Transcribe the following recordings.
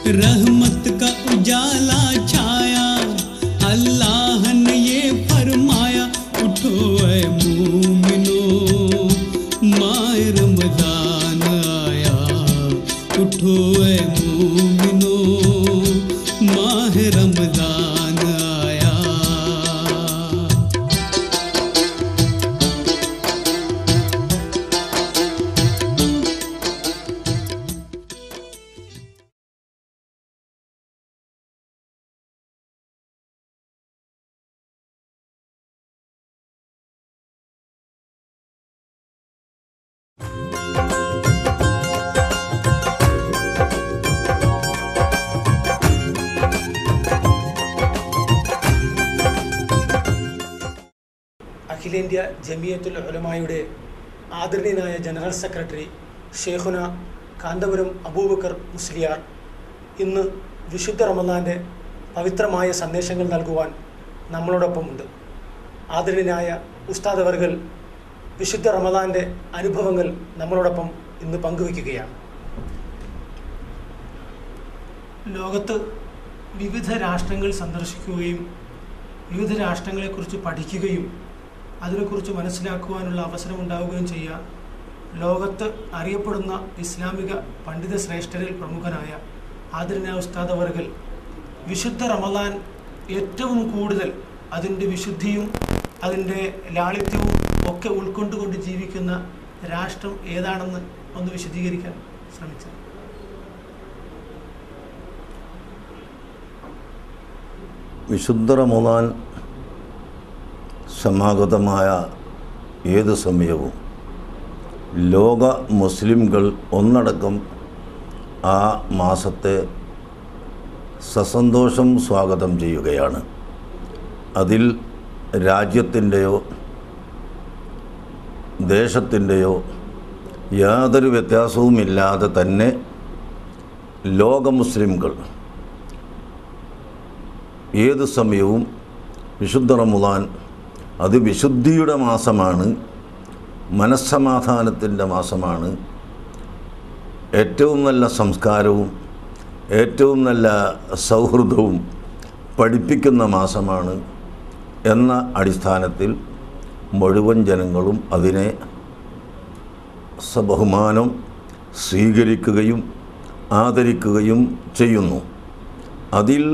रहमत का उजाला छाया अल्लाह ने ये फरमाया उठो ऐ मूमिनो माह रमजान आया उठो ऐ मूमिनो माह रमजान आया അഖിലേന്ത്യാ ജമിയത്തുൽ ഉലമായുടെ ആദരണീയനായ ജനറൽ സെക്രട്ടറി ഷേഖുന കാന്തപുരം അബൂബക്കർ മുസ്ലിയാർ ഇന്ന് വിശുദ്ധ റമദാൻ്റെ പവിത്രമായ സന്ദേശങ്ങൾ നൽകുവാൻ നമ്മളോടൊപ്പമുണ്ട് ആദരണീയനായ ഉസ്താദ് അവർകൾ വിശുദ്ധ റമദാൻ്റെ അനുഭവങ്ങൾ നമ്മളോടൊപ്പം ഇന്ന് പങ്കുവയ്ക്കുകയാണ് ലോകത്ത് വിവിധ രാഷ്ട്രങ്ങൾ സന്ദർശിക്കുകയും വിവിധ രാഷ്ട്രങ്ങളെക്കുറിച്ച് പഠിക്കുകയും അതിനെക്കുറിച്ച് മനസ്സിലാക്കുവാനുള്ള അവസരം ഉണ്ടാവുകയും ചെയ്യുക ലോകത്ത് അറിയപ്പെടുന്ന ഇസ്ലാമിക പണ്ഡിത ശ്രേഷ്ഠരിൽ പ്രമുഖനായ ആദരനായ ഉസ്താദ് അവർകൾ വിശുദ്ധ റമദാൻ ഏറ്റവും കൂടുതൽ അതിൻ്റെ വിശുദ്ധിയും അതിൻ്റെ ലാളിത്യവും ഒക്കെ ഉൾക്കൊണ്ടുകൊണ്ട് ജീവിക്കുന്ന രാഷ്ട്രം ഏതാണെന്ന് ഒന്ന് വിശദീകരിക്കാൻ ശ്രമിച്ചത് വിശുദ്ധ റമദാൻ സമാഗതമായ ഏത് സമയവും ലോക മുസ്ലിംകൾ ഒന്നടക്കം ആ മാസത്തെ സസന്തോഷം സ്വാഗതം ചെയ്യുകയാണ് അതിൽ രാജ്യത്തിൻ്റെയോ ദേശത്തിൻ്റെയോ യാതൊരു വ്യത്യാസവുമില്ലാതെ തന്നെ ലോക മുസ്ലിംകൾ ഏത് സമയവും വിശുദ്ധ റമദാൻ അത് വിശുദ്ധിയുടെ മാസമാണ് മനസ്സമാധാനത്തിൻ്റെ മാസമാണ് ഏറ്റവും നല്ല സംസ്കാരവും ഏറ്റവും നല്ല സൗഹൃദവും പഠിപ്പിക്കുന്ന മാസമാണ് എന്ന അടിസ്ഥാനത്തിൽ മുഴുവൻ ജനങ്ങളും അതിനെ സബഹുമാനം സ്വീകരിക്കുകയും ആദരിക്കുകയും ചെയ്യുന്നു അതിൽ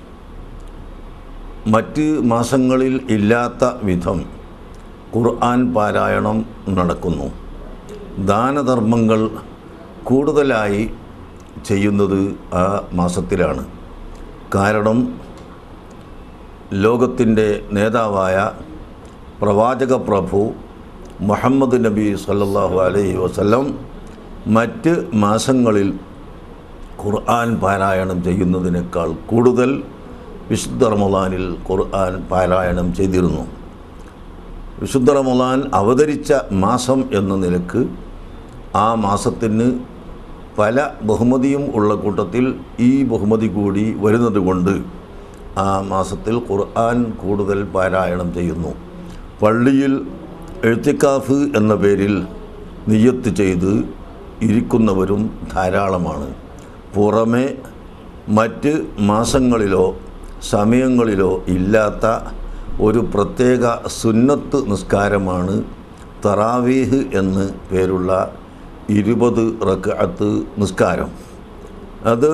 മറ്റ് മാസങ്ങളിൽ ഇല്ലാത്ത വിധം ഖുർആൻ പാരായണം നടക്കുന്നു ദാനധർമ്മങ്ങൾ കൂടുതലായി ചെയ്യുന്നത് ആ മാസത്തിലാണ് കാരണം ലോകത്തിൻ്റെ നേതാവായ പ്രവാചക പ്രഭു മുഹമ്മദ് നബി സല്ലല്ലാഹു അലൈഹി വസല്ലം മറ്റ് മാസങ്ങളിൽ ഖുർആൻ പാരായണം ചെയ്യുന്നതിനേക്കാൾ കൂടുതൽ വിശുദ്ധ റമദാനിൽ ഖുർആൻ പാരായണം ചെയ്തിരുന്നു വിശുദ്ധ റമദാൻ അവതരിച്ച മാസം എന്ന നിലക്ക് ആ മാസത്തിന് പല ബഹുമതിയും ഉള്ള കൂട്ടത്തിൽ ഈ ബഹുമതി കൂടി വരുന്നത് കൊണ്ട് ആ മാസത്തിൽ ഖുർആൻ കൂടുതൽ പാരായണം ചെയ്യുന്നു പള്ളിയിൽ എഴുത്തിക്കാഫ് എന്ന പേരിൽ നിയ്യത്ത് ചെയ്ത് ഇരിക്കുന്നവരും ധാരാളമാണ് പുറമെ മറ്റ് മാസങ്ങളിലോ സമയങ്ങളിലോ ഇല്ലാത്ത ഒരു പ്രത്യേക സുന്നത്ത് നിസ്കാരമാണ് തറാവീഹ് എന്ന് പേരുള്ള ഇരുപത് റക്അത്ത് നിസ്കാരം അത്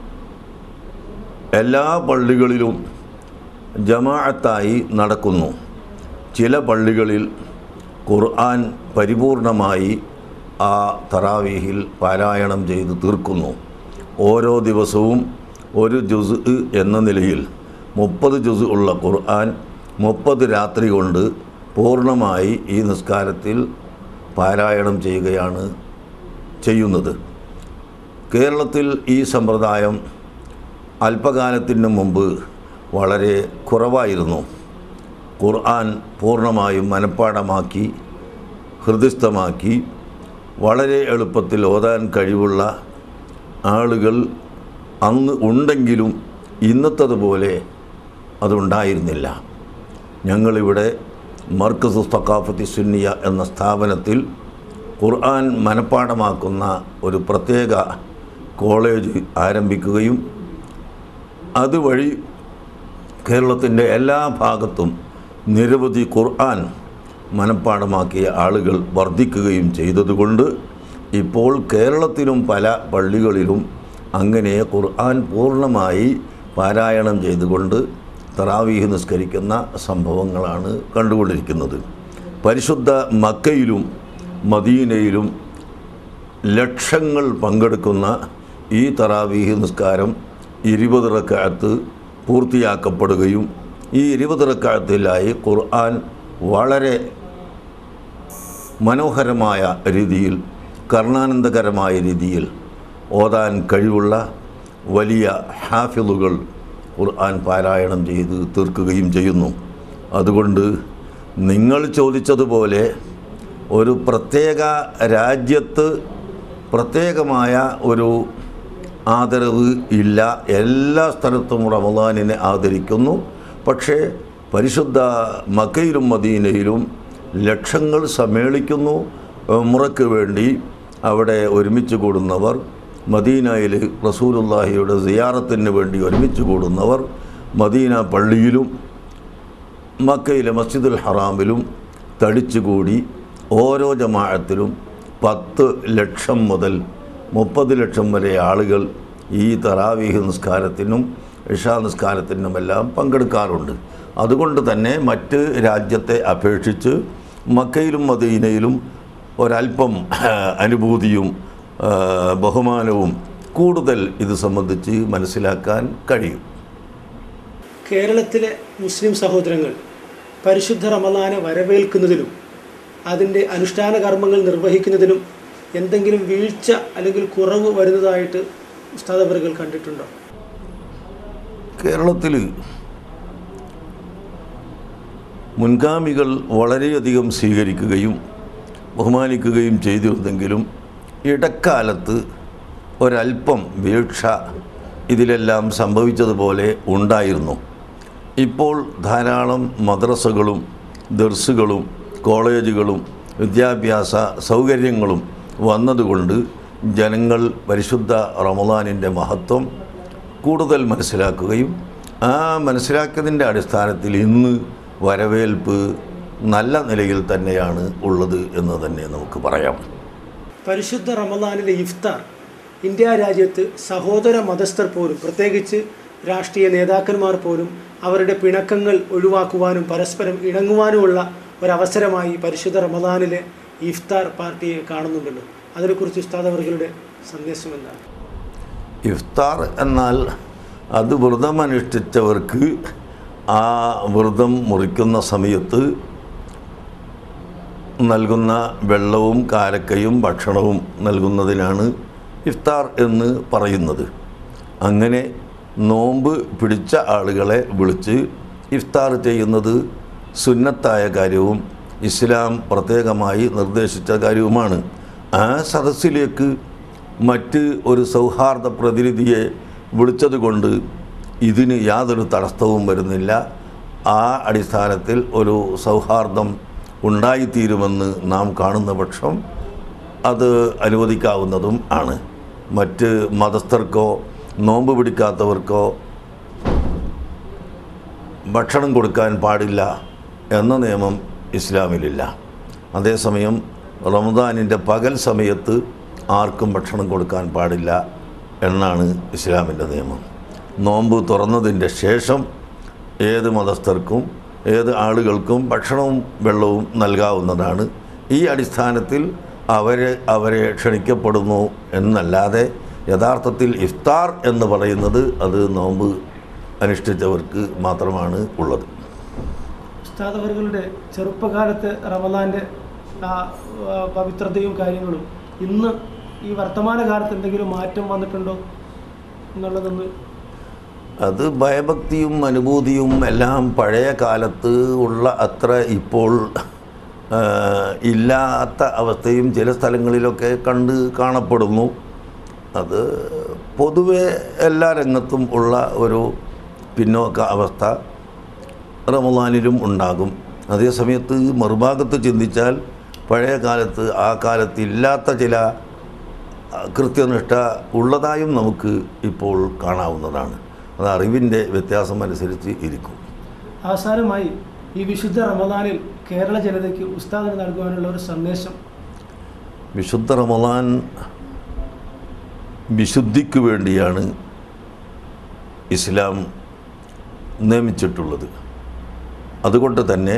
എല്ലാ പള്ളികളിലും ജമാഅത്തായി നടക്കുന്നു ചില പള്ളികളിൽ ഖുർആൻ പരിപൂർണമായി ആ തറാവീഹിൽ പാരായണം ചെയ്ത് തീർക്കുന്നു ഓരോ ദിവസവും ഒരു ജുസ് എന്ന നിലയിൽ മുപ്പത് ജുസ് ഉള്ള ഖുർആൻ മുപ്പത് രാത്രി കൊണ്ട് പൂർണ്ണമായി ഈ നിസ്കാരത്തിൽ പാരായണം ചെയ്യുകയാണ് ചെയ്യുന്നത് കേരളത്തിൽ ഈ സമ്പ്രദായം അല്പകാലത്തിന് മുമ്പ് വളരെ കുറവായിരുന്നു ഖുർആൻ പൂർണ്ണമായും മനഃപ്പാടമാക്കി ഹൃദയസ്ഥമാക്കി വളരെ എളുപ്പത്തിൽ ഓതാൻ കഴിവുള്ള ആളുകൾ അന്ന് ഉണ്ടെങ്കിലും ഇന്നത്തതുപോലെ അതുണ്ടായിരുന്നില്ല ഞങ്ങളിവിടെ മർക്കസ് തക്കാഫത്തി സുന്നിയ എന്ന സ്ഥാപനത്തിൽ ഖുർആൻ മനഃപ്പാടമാക്കുന്ന ഒരു പ്രത്യേക കോളേജ് ആരംഭിക്കുകയും അതുവഴി കേരളത്തിൻ്റെ എല്ലാ ഭാഗത്തും നിരവധി ഖുർആൻ മനഃപ്പാടമാക്കിയ ആളുകൾ വർദ്ധിക്കുകയും ചെയ്തതുകൊണ്ട് ഇപ്പോൾ കേരളത്തിലും പല പള്ളികളിലും അങ്ങനെ ഖുർആൻ പൂർണ്ണമായി പാരായണം ചെയ്തുകൊണ്ട് തറാവീഹ് നിസ്കരിക്കുന്ന സംഭവങ്ങളാണ് കണ്ടുകൊണ്ടിരിക്കുന്നത് പരിശുദ്ധ മക്കയിലും മദീനയിലും ലക്ഷങ്ങൾ പങ്കെടുക്കുന്ന ഈ തറാവീഹ് നിസ്കാരം ഇരുപത് റക്കാലത്ത് പൂർത്തിയാക്കപ്പെടുകയും ഈ ഇരുപത് റക്കാലത്തിലായി ഖുർആൻ വളരെ മനോഹരമായ രീതിയിൽ കർണാനന്ദകരമായ രീതിയിൽ ഓതാൻ കഴിവുള്ള വലിയ ഹാഫിളുകൾ ഖുർആൻ പാരായണം ചെയ്ത് തീർക്കുകയും ചെയ്യുന്നു അതുകൊണ്ട് നിങ്ങൾ ചോദിച്ചതുപോലെ ഒരു പ്രത്യേക രാജ്യത്ത് പ്രത്യേകമായ ഒരു ആദരവ് ഇല്ല എല്ലാ സ്ഥലത്തും റമദാനിനെ ആദരിക്കുന്നു പക്ഷേ പരിശുദ്ധ മക്കയിലും മദീനയിലും ലക്ഷങ്ങൾ സമ്മേളിക്കുന്നു മുറയ്ക്ക് വേണ്ടി അവിടെ ഒരുമിച്ച് കൂടുന്നവർ മദീനയിൽ റസൂലുല്ലാഹിയുടെ സിയാറത്തിന് വേണ്ടി ഒരുമിച്ച് കൂടുന്നവർ മദീന പള്ളിയിലും മക്കയിലെ മസ്ജിദുൽ ഹറാമിലും തടിച്ചുകൂടി ഓരോ ജമാഅത്തിലും പത്ത് ലക്ഷം മുതൽ മുപ്പത് ലക്ഷം വരെ ആളുകൾ ഈ തറാവീഹ് നിസ്കാരത്തിനും ഇഷാ നിസ്കാരത്തിനുമെല്ലാം പങ്കെടുക്കാറുണ്ട് അതുകൊണ്ട് തന്നെ മറ്റ് രാജ്യത്തെ അപേക്ഷിച്ച് മക്കയിലും മദീനയിലും ഒരല്പം അനുഭൂതിയും ആ, ബഹുമാനവും കൂടുതൽ ഇത് സംബന്ധിച്ച് മനസ്സിലാക്കാൻ കഴിയും കേരളത്തിലെ മുസ്ലിം സഹോദരങ്ങൾ പരിശുദ്ധ റമദാനെ വരവേൽക്കുന്നതിലും അതിൻ്റെ അനുഷ്ഠാന കർമ്മങ്ങൾ നിർവഹിക്കുന്നതിലും എന്തെങ്കിലും വീഴ്ച അല്ലെങ്കിൽ കുറവ് വരുന്നതായിട്ട് ഉസ്താദവറുകൾ കണ്ടിട്ടുണ്ടോ കേരളത്തിൽ മുൻഗാമികൾ വളരെയധികം സ്വീകരിക്കുകയും ബഹുമാനിക്കുകയും ചെയ്തിരുന്നെങ്കിലും ഇടക്കാലത്ത് ഒരല്പം വീഴ്ച ഇതിലെല്ലാം സംഭവിച്ചതുപോലെ ഉണ്ടായിരുന്നു ഇപ്പോൾ ധാരാളം മദ്രസകളും ദർസുകളും കോളേജുകളും വിദ്യാഭ്യാസ സൗകര്യങ്ങളും വന്നതുകൊണ്ട് ജനങ്ങൾ പരിശുദ്ധ റമദാനിൻ്റെ മഹത്വം കൂടുതൽ മനസ്സിലാക്കുകയും ആ മനസ്സിലാക്കിയതിൻ്റെ അടിസ്ഥാനത്തിൽ ഇന്ന് വരവേൽപ്പ് നല്ല നിലയിൽ തന്നെയാണ് ഉള്ളത് എന്ന് തന്നെ നമുക്ക് പറയാം പരിശുദ്ധ റമദാനിലെ ഇഫ്താർ ഇന്ത്യ രാജ്യത്ത് സഹോദര മതസ്ഥർ പോലും പ്രത്യേകിച്ച് രാഷ്ട്രീയ നേതാക്കന്മാർ പോലും അവരുടെ പിണക്കങ്ങൾ ഒഴിവാക്കുവാനും പരസ്പരം ഇണങ്ങുവാനുമുള്ള ഒരവസരമായി പരിശുദ്ധ റമദാനിലെ ഇഫ്താർ പാർട്ടിയെ കാണുന്നുണ്ടല്ലോ അതിനെക്കുറിച്ച് ഉസ്താദ് അവர்களுടെ സന്ദേശം എന്താണ് ഇഫ്താർ എന്നാൽ അത് വ്രതം അനുഷ്ഠിച്ചവർക്ക് ആ വ്രതം മുറിക്കുന്ന സമയത്ത് നൽകുന്ന വെള്ളവും കാരക്കയും ഭക്ഷണവും നൽകുന്നതിനാണ് ഇഫ്താർ എന്ന് പറയുന്നത് അങ്ങനെ നോമ്പ് പിടിച്ച ആളുകളെ വിളിച്ച് ഇഫ്താർ ചെയ്യുന്നത് സുന്നത്തായ കാര്യവും ഇസ്ലാം പ്രത്യേകമായി നിർദ്ദേശിച്ച കാര്യവുമാണ് ആ സദസ്സിലേക്ക് മറ്റ് ഒരു സൗഹാർദ്ദ പ്രതിനിധിയെ വിളിച്ചതുകൊണ്ട് ഇതിന് യാതൊരു തടസ്സവും വരുന്നില്ല ആ അടിസ്ഥാനത്തിൽ ഒരു സൗഹാർദ്ദം ഉണ്ടായിത്തീരുമെന്ന് നാം കാണുന്ന പക്ഷം അത് അനുവദിക്കാവുന്നതും ആണ് മറ്റ് മതസ്ഥർക്കോ നോമ്പ് പിടിക്കാത്തവർക്കോ ഭക്ഷണം കൊടുക്കാൻ പാടില്ല എന്ന നിയമം ഇസ്ലാമിലില്ല അതേസമയം റമദാനിൻ്റെ പകൽ സമയത്ത് ആർക്കും ഭക്ഷണം കൊടുക്കാൻ പാടില്ല എന്നാണ് ഇസ്ലാമിൻ്റെ നിയമം നോമ്പ് തുറന്നതിൻ്റെ ശേഷം ഏത് മതസ്ഥർക്കും ഏത് ആളുകൾക്കും ഭക്ഷണവും വെള്ളവും നൽകാവുന്നതാണ് ഈ അടിസ്ഥാനത്തിൽ അവരെ അവരെ ക്ഷണിക്കപ്പെടുന്നു എന്നല്ലാതെ യഥാർത്ഥത്തിൽ ഇഫ്താർ എന്ന് പറയുന്നത് അത് നോമ്പ് അനുഷ്ഠിച്ചവർക്ക് മാത്രമാണ് ഉള്ളത് ഉസ്താദ് അവர்களுടെ ചെറുപ്പകാലത്തെ റമദാൻ്റെ ആ ആ, പവിത്രതയും കാര്യങ്ങളും ഇന്ന് ഈ വർത്തമാനകാലത്ത് എന്തെങ്കിലും മാറ്റം വന്നിട്ടുണ്ടോ എന്നുള്ളതൊന്ന് അത് ഭയഭക്തിയും അനുഭൂതിയും എല്ലാം പഴയ കാലത്ത് ഉള്ള അത്ര ഇപ്പോൾ ആ, ഇല്ലാത്ത അവസ്ഥയും ചില സ്ഥലങ്ങളിലൊക്കെ കണ്ട് കാണപ്പെടുന്നു അത് പൊതുവെ എല്ലാ രംഗത്തും ഉള്ള ഒരു പിന്നോക്ക അവസ്ഥ റമദാനിലും ഉണ്ടാകും അതേസമയത്ത് മറുഭാഗത്ത് ചിന്തിച്ചാൽ പഴയ കാലത്ത് ആ കാലത്ത് ഇല്ലാത്ത ചില കൃത്യനിഷ്ഠ ഉള്ളതായും നമുക്ക് ഇപ്പോൾ കാണാവുന്നതാണ് അത് അറിവിൻ്റെ വ്യത്യാസം അനുസരിച്ച് ഇരിക്കും അവസാനമായി ഈ വിശുദ്ധ റമദാനിൽ കേരള ജനതയ്ക്ക് ഉസ്താദിന് നൽകുവാനുള്ള ഒരു സന്ദേശം വിശുദ്ധ റമദാൻ വിശുദ്ധിക്ക് വേണ്ടിയാണ് ഇസ്ലാം നിയമിച്ചിട്ടുള്ളത് അതുകൊണ്ട് തന്നെ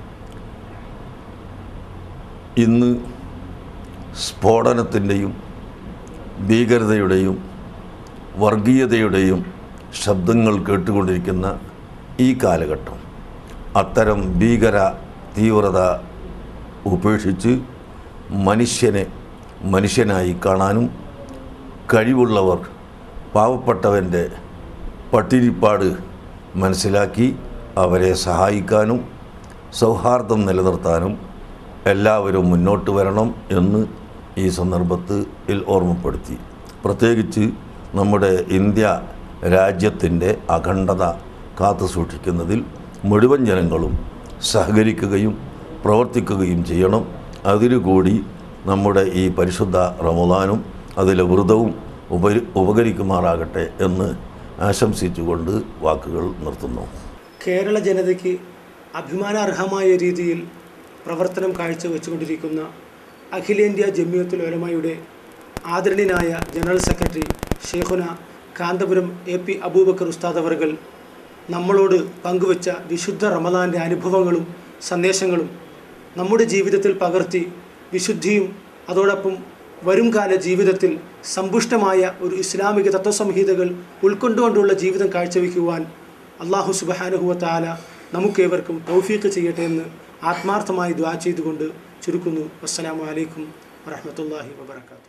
ഇന്ന് സ്ഫോടനത്തിൻ്റെയും ഭീകരതയുടെയും വർഗീയതയുടെയും ശബ്ദങ്ങൾ കേട്ടുകൊണ്ടിരിക്കുന്ന ഈ കാലഘട്ടം അത്തരം ഭീകര തീവ്രത ഉപേക്ഷിച്ച് മനുഷ്യനെ മനുഷ്യനായി കാണാനും കഴിവുള്ളവർ പാവപ്പെട്ടവൻ്റെ പട്ടിരിപ്പാട് മനസ്സിലാക്കി അവരെ സഹായിക്കാനും സൗഹാർദ്ദം നിലനിർത്താനും എല്ലാവരും മുന്നോട്ട് വരണം എന്ന് ഈ സന്ദർഭത്തിൽ ഓർമ്മപ്പെടുത്തി പ്രത്യേകിച്ച് നമ്മുടെ ഇന്ത്യ രാജ്യത്തിൻ്റെ അഖണ്ഡത കാത്തു സൂക്ഷിക്കുന്നതിൽ മുഴുവൻ ജനങ്ങളും സഹകരിക്കുകയും പ്രവർത്തിക്കുകയും ചെയ്യണം അതിനുകൂടി നമ്മുടെ ഈ പരിശുദ്ധ റമദാനും അതിലെ വ്രതവും ഉപരി ഉപകരിക്കുമാറാകട്ടെ എന്ന് ആശംസിച്ചുകൊണ്ട് വാക്കുകൾ നിർത്തുന്നു കേരള ജനതയ്ക്ക് അഭിമാനാർഹമായ രീതിയിൽ പ്രവർത്തനം കാഴ്ചവെച്ചുകൊണ്ടിരിക്കുന്ന അഖിലേന്ത്യാ ജമിയത്തുൽ ഉലമയുടെ ആദരണീയനായ ജനറൽ സെക്രട്ടറി ഷെയ്ഖുന കാന്തപുരം എ പി അബൂബക്കർ ഉസ്താദ് അവർകൾ നമ്മളോട് പങ്കുവച്ച വിശുദ്ധ റമദാൻ്റെ അനുഭവങ്ങളും സന്ദേശങ്ങളും നമ്മുടെ ജീവിതത്തിൽ പകർത്തി വിശുദ്ധിയും അതോടൊപ്പം വരുംകാല ജീവിതത്തിൽ സമ്പുഷ്ടമായ ഒരു ഇസ്ലാമിക തത്വസംഹിതകൾ ഉൾക്കൊണ്ടുകൊണ്ടുള്ള ജീവിതം കാഴ്ചവെക്കുവാൻ അള്ളാഹു സുബഹാനുഹുവ താല നമുക്കേവർക്കും തൗഫീഖ് ചെയ്യട്ടെ എന്ന് ആത്മാർത്ഥമായി ദ്വാ ചെയ്തുകൊണ്ട് ചുരുക്കുന്നു അസ്സലാമു അലൈക്കും വറഹമത്തല്ലാഹി വബർക്കാത്തു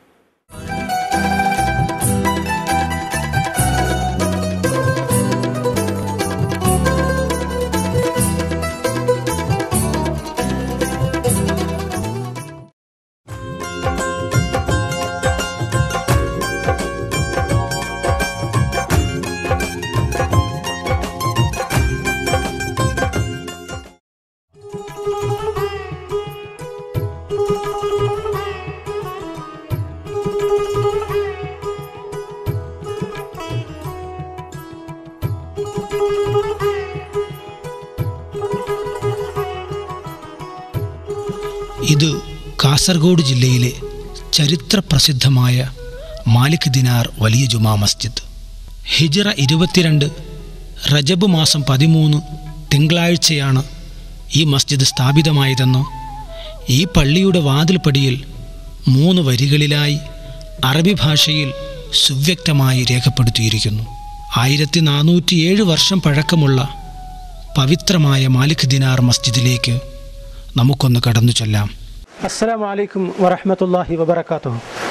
ഇത് കാസർഗോഡ് ജില്ലയിലെ ചരിത്ര പ്രസിദ്ധമായ മാലിക് ദിനാർ വലിയ ജുമാ മസ്ജിദ് ഹിജറ ഇരുപത്തിരണ്ട് റജബ് മാസം പതിമൂന്ന് തിങ്കളാഴ്ചയാണ് ഈ മസ്ജിദ് സ്ഥാപിതമായതെന്ന് ഈ പള്ളിയുടെ വാതിൽപ്പടിയിൽ മൂന്ന് വരികളിലായി അറബി ഭാഷയിൽ സുവ്യക്തമായി രേഖപ്പെടുത്തിയിരിക്കുന്നു ആയിരത്തി നാനൂറ്റിയേഴ് വർഷം പഴക്കമുള്ള പവിത്രമായ മാലിക് ദിനാർ മസ്ജിദിലേക്ക് നമുക്കൊന്ന് കടന്നു ചെല്ലാം അസ്സലാമു അലൈക്കും വറഹമത്തല്ലാഹി വബർക്കാത്തു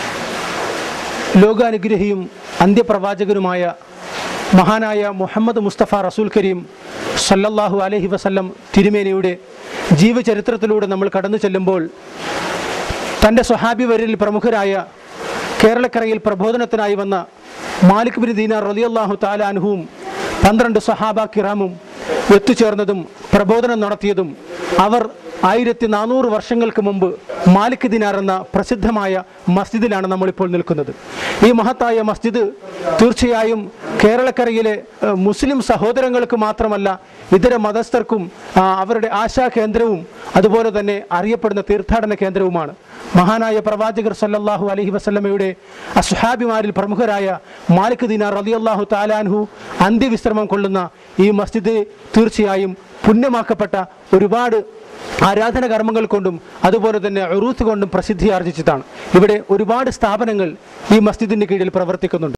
ലോകാനുഗ്രഹിയും അന്ത്യപ്രവാചകനുമായ മഹാനായ മുഹമ്മദ് മുസ്തഫ റസൂൽ കരീം സല്ലല്ലാഹു അലൈഹി വസല്ലം തിരുമേനിയുടെ ജീവചരിത്രത്തിലൂടെ നമ്മൾ കടന്നു ചെല്ലുമ്പോൾ തൻ്റെ സ്വഹാബിവരിൽ പ്രമുഖരായ കേരളക്കരയിൽ പ്രബോധനത്തിനായി വന്ന മാലിക് ബിൻ ദീനാർ റളിയല്ലാഹു താല അനുഹുവും പന്ത്രണ്ട് സഹാബ കിറാമും ഒത്തുചേർന്നതും പ്രബോധനം നടത്തിയതും അവർ ആയിരത്തി നാനൂറ് വർഷങ്ങൾക്ക് മുമ്പ് മാലിക് ദിനാർ എന്ന പ്രസിദ്ധമായ മസ്ജിദിലാണ് നമ്മളിപ്പോൾ നിൽക്കുന്നത് ഈ മഹത്തായ മസ്ജിദ് തീർച്ചയായും കേരളക്കരയിലെ ഏഹ്, മുസ്ലിം സഹോദരങ്ങൾക്ക് മാത്രമല്ല ഇതര മതസ്ഥർക്കും ആ, അവരുടെ ആശാ കേന്ദ്രവും അതുപോലെ തന്നെ അറിയപ്പെടുന്ന തീർത്ഥാടന കേന്ദ്രവുമാണ് മഹാനായ പ്രവാചകർ സല്ലല്ലാഹു അലൈഹി വസല്ലമയുടെ അസ്ഹാബിമാരിൽ പ്രമുഖരായ മാലിക് ദിനാർ റളിയല്ലാഹു താലാൻഹു അന്ത്യവിശ്രമം കൊള്ളുന്ന ഈ മസ്ജിദ് തീർച്ചയായും പുണ്യമാക്കപ്പെട്ട ഒരുപാട് ആരാധന കർമ്മങ്ങൾ കൊണ്ടും അതുപോലെ തന്നെ ഉറൂത്ത് കൊണ്ടും പ്രസിദ്ധി ആർജിച്ചതാണ് ഇവിടെ ഒരുപാട് സ്ഥാപനങ്ങൾ ഈ മസ്ജിദിൻ്റെ കീഴിൽ പ്രവർത്തിക്കുന്നുണ്ട്